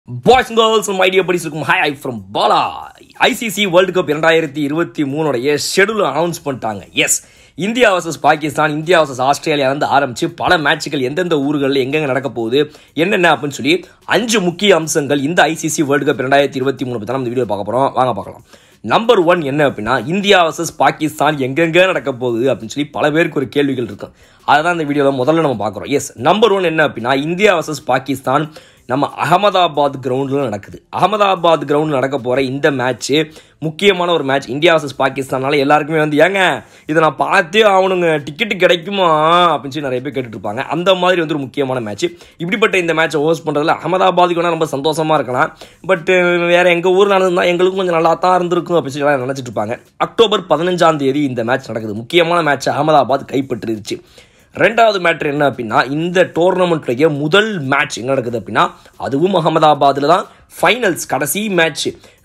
boys girls மைடியா படிச்சு இருக்கும் hi I from Bala ICC World Cup இரண்டாயிரத்தி இருபத்தி மூணுடைய ஷெடியூல் அனௌன்ஸ் பண்ணிட்டாங்க yes India versus Pakistan India versus Australia வந்து ஆரம்பிச்சு பல மேட்சுகள் எந்தெந்த ஊர்களில் எங்கெங்க நடக்க போகுது என்னென்ன அப்படின்னு சொல்லி அஞ்சு முக்கிய அம்சங்கள் இந்த ஐசிசி வேர்ல்டு கப் இரண்டாயிரத்தி இருபத்தி மூணு பற்றி நம்ம வீடியோ பார்க்க போகிறோம் வாங்க பார்க்கலாம் நம்பர் ஒன் என்ன அப்படின்னா இந்தியா வர்சஸ் பாகிஸ்தான் எங்கெங்க நடக்க போகுது அப்படின்னு சொல்லி பல பேருக்கு ஒரு கேள்விகள் இருக்கும் அதை தான் இந்த வீடியோவில் முதல்ல நம்ம பார்க்குறோம் எஸ் நம்பர் ஒன் என்ன அப்படின்னா இந்தியா வர்சஸ் பாகிஸ்தான் நம்ம அகமதாபாத் கிரவுண்டில் நடக்குது அகமதாபாத் கிரவுண்டில் நடக்க போகிற இந்த மேட்ச்சு முக்கியமான ஒரு மேட்ச் இந்தியா வர்சஸ் பாகிஸ்தானால எல்லாருக்குமே வந்து ஏங்க இதை நான் பார்த்தே ஆகணுங்க டிக்கெட்டு கிடைக்குமா அப்படின்னு சொல்லி நிறைய பேர் கேட்டுட்டு இருப்பாங்க அந்த மாதிரி வந்து ஒரு முக்கியமான மேட்ச் இப்படிப்பட்ட இந்த மேட்ச்சை ஹோஸ்ட் பண்ணுறதுல அகமதாபாத்துக்கு வேணால் ரொம்ப சந்தோஷமாக இருக்கலாம் பட் வேறு எங்கள் ஊரில் நடந்திருந்தால் எங்களுக்கும் கொஞ்சம் நல்லா தான் இருந்திருக்கும் அப்படின்னு சொல்லி எல்லாம் நினச்சிட்டு இருப்பாங்க அக்டோபர் பதினஞ்சாம் தேதி இந்த மேட்ச் நடக்குது முக்கியமான மேட்ச் அகமதாபாத் கைப்பற்றிருச்சு ரெண்டாவது மேட்ரு என்ன அப்படின்னா இந்த டோர்னமெண்ட்லேயே முதல் மேட்ச் எங்கே நடக்குது அப்படின்னா அதுவும் அகமதாபாத்தில் தான் ஃபைனல்ஸ் கடைசி மேட்ச்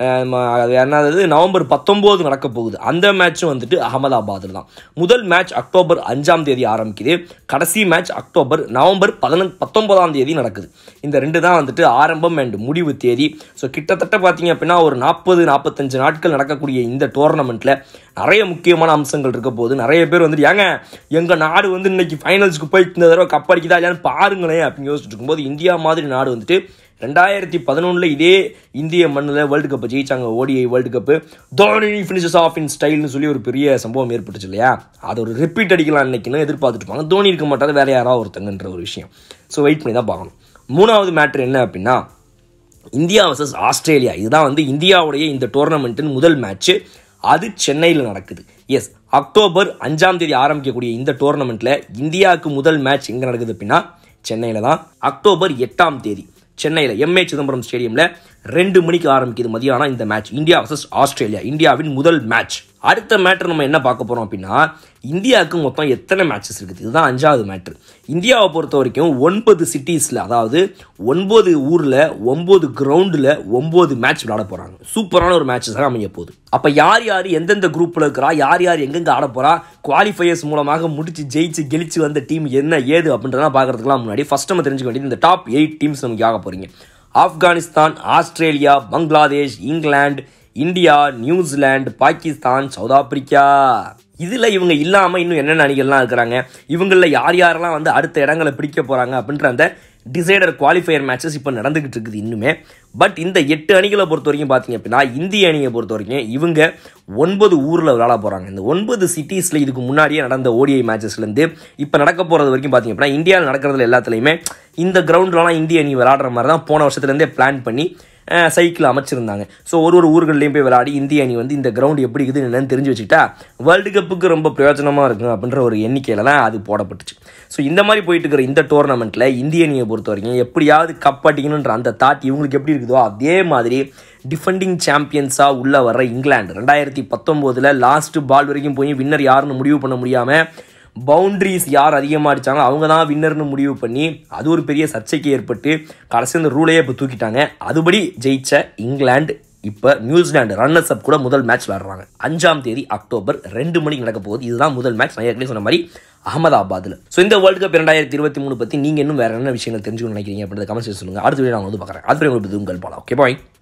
என்னது நவம்பர் பத்தொம்போது நடக்க போகுது அந்த மேட்ச்சும் வந்துட்டு அகமதாபாத்தில் தான் முதல் மேட்ச் அக்டோபர் அஞ்சாம் தேதி ஆரம்பிக்குது கடைசி மேட்ச் அக்டோபர் நவம்பர் பதினஞ்சு பத்தொன்பதாம் தேதி நடக்குது இந்த ரெண்டு தான் வந்துட்டு ஆரம்பம் அண்ட் முடிவு தேதி ஸோ கிட்டத்தட்ட பார்த்தீங்க அப்படின்னா ஒரு நாற்பது நாற்பத்தஞ்சு நாட்கள் நடக்கக்கூடிய இந்த டோர்னமெண்ட்டில் நிறைய முக்கியமான அம்சங்கள் இருக்க போது நிறைய பேர் வந்துட்டு ஏங்க எங்கள் நாடு வந்து இன்னைக்கு ஃபைனல்ஸ்க்கு போய் இந்த தடவை கப் அடிக்குதா இல்லையான்னு பாருங்களேன் அப்படின்னு யோசிச்சுட்டு இருக்கும்போது இந்தியா மாதிரி நாடு வந்துட்டு ரெண்டாயிரத்தி பதினொன்றில் இதே இந்திய மண்ணில் வேர்ல்டு கப்பை ஜெயிச்சாங்க ODI World cup Dhoni finishes off in ஸ்டைல்னு சொல்லி ஒரு பெரிய சம்பவம் ஏற்பட்டுச்சு இல்லையா அது ஒரு ரிப்பீட் அடிக்கலாம் இன்னைக்குன்னு எதிர்பார்த்துட்டு இருப்பாங்க தோனி இருக்க மாட்டாது வேற யாராவது ஒருத்தங்கன்ற ஒரு விஷயம் ஸோ வெயிட் பண்ணி தான் பார்க்கணும் மூணாவது மேட்ரு என்ன அப்படின்னா இந்தியா வர்சஸ் ஆஸ்திரேலியா இதுதான் வந்து இந்தியாவுடைய இந்த டோர்னமெண்ட்டின் முதல் மேட்ச்சு அது சென்னையில் நடக்குது எஸ் அக்டோபர் அஞ்சாம் தேதி ஆரம்பிக்கக்கூடிய இந்த டோர்னமெண்ட்டில் இந்தியாவுக்கு முதல் மேட்ச் எங்கே நடக்குது அப்படின்னா சென்னையில் தான் அக்டோபர் எட்டாம் தேதி சென்னையில் எம்ஏ சிதம்பரம் ஸ்டேடியமில் ரெண்டு மணிக்கு ஆரம்பிக்குது மதியானம் இந்த மேட்ச் இந்தியா வர்சஸ் ஆஸ்திரேலியா இந்தியாவின் முதல் மேட்ச் அடுத்த மேட்ரு நம்ம என்ன பார்க்க போகிறோம் அப்படின்னா இந்தியாவுக்கு மொத்தம் எத்தனை மேட்சஸ் இருக்குது இதுதான் அஞ்சாவது மேட்ரு இந்தியாவை பொறுத்த வரைக்கும் ஒன்பது சிட்டிஸில் அதாவது ஒன்பது ஊரில் ஒம்பது கிரவுண்டில் ஒம்பது மேட்ச் விளையாட போகிறாங்க சூப்பரான ஒரு மேட்சஸாக அமைய போகுது அப்போ யார் யார் எந்தெந்த குரூப்பில் இருக்கிறா யார் யார் எங்கெங்கே ஆட போகிறா குவாலிஃபயர்ஸ் மூலமாக முடிச்சு ஜெயிச்சு கெளிச்சு வந்த டீம் என்ன ஏது அப்படின்றதெல்லாம் பார்க்கறதுக்குலாம் முன்னாடி ஃபஸ்ட் நம்ம தெரிஞ்சுக்க வேண்டியது இந்த டாப் எயிட் டீம்ஸ் நமக்கு ஆக போகிறீங்க Afghanistan Australia Bangladesh England India New Zealand Pakistan south Africa இதில் இவங்க இல்லாமல் இன்னும் என்னென்ன அணிகள்லாம் இருக்கிறாங்க இவங்களில் யார் யாரெல்லாம் வந்து அடுத்த இடங்களை பிடிக்க போகிறாங்க அப்படின்ற அந்த டிசைடர் குவாலிஃபயர் மேட்சஸ் இப்போ நடந்துகிட்டு இருக்குது இன்னுமே பட் இந்த எட்டு அணிகளை பொறுத்த வரைக்கும் பார்த்தீங்க அப்படின்னா இந்திய அணியை பொறுத்த வரைக்கும் இவங்க ஒன்பது ஊரில் விளையாட போகிறாங்க இந்த ஒன்பது சிட்டிஸில் இதுக்கு முன்னாடியே நடந்த ஓடிஐ மேட்சஸ்லேருந்து இப்போ நடக்க போகிறது வரைக்கும் பார்த்தீங்க அப்படின்னா இந்தியாவில் நடக்கிறதுல எல்லாத்துலேயுமே இந்த கிரவுண்ட்லலாம் இந்திய அணி விளையாடுற மாதிரி தான் போன வருஷத்துலேருந்தே பிளான் பண்ணி சைக்கிள் அமைச்சிருந்தாங்க ஸோ ஒரு ஒரு ஊர்கள்லையும் போய் விளையாடி இந்திய அணி வந்து இந்த கிரவுண்ட் எப்படி இருக்குது என்னன்னு தெரிஞ்சு வச்சுக்கிட்டா வேர்ல்டு கப்புக்கு ரொம்ப பிரயோஜனமாக இருக்கும் அப்படின்ற ஒரு எண்ணிக்கையில் தான் அது போடப்பட்டுச்சு ஸோ இந்த மாதிரி போயிட்டு இருக்கிற இந்த டோர்னமெண்ட்டில் இந்திய அணியை பொறுத்த வரைக்கும் எப்படியாவது கப் அடிக்கணுன்ற அந்த தாட் இவங்களுக்கு எப்படி இருக்குதோ அதே மாதிரி டிஃபெண்டிங் சாம்பியன்ஸாக உள்ள வர்ற இங்கிலாந்து ரெண்டாயிரத்தி பத்தொம்போதில் லாஸ்ட் பால் வரைக்கும் போய் வின்னர் யாருன்னு முடிவு பண்ண முடியாமல் பவுண்ட்ரிஸ் யார் அதிகமாக அடித்தாங்களோ அவங்க தான் வின்னர்னு முடிவு பண்ணி அது ஒரு பெரிய சர்ச்சைக்கு ஏற்பட்டு கடைசி அந்த ரூலையே இப்போ தூக்கிட்டாங்க அதுபடி ஜெயிச்ச இங்கிலாந்து இப்போ நியூசிலாந்து ரன்னர்ஸ் அப் கூட முதல் மேட்ச் விளாடுறாங்க அஞ்சாம் தேதி அக்டோபர் ரெண்டு மணிக்கு நடக்க போகுது இதுதான் முதல் மேட்ச் நான் ஏற்கனவே சொன்ன மாதிரி அகமதாபாத்தில் ஸோ இந்த வேர்ல்டு கப் இரண்டாயிரத்தி இருபத்தி மூணு பற்றி நீங்கள் இன்னும் வேறு என்ன விஷயங்கள் தெரிஞ்சுக்கணும்னு நினைக்கிறீங்க அப்படின்றத கமெண்ட்ஸ் சொல்லுங்கள் அடுத்த வீடியோ நான் வந்து பார்க்குறேன் அது உங்களுக்கு உங்கள் பாலம் ஓகே பாய்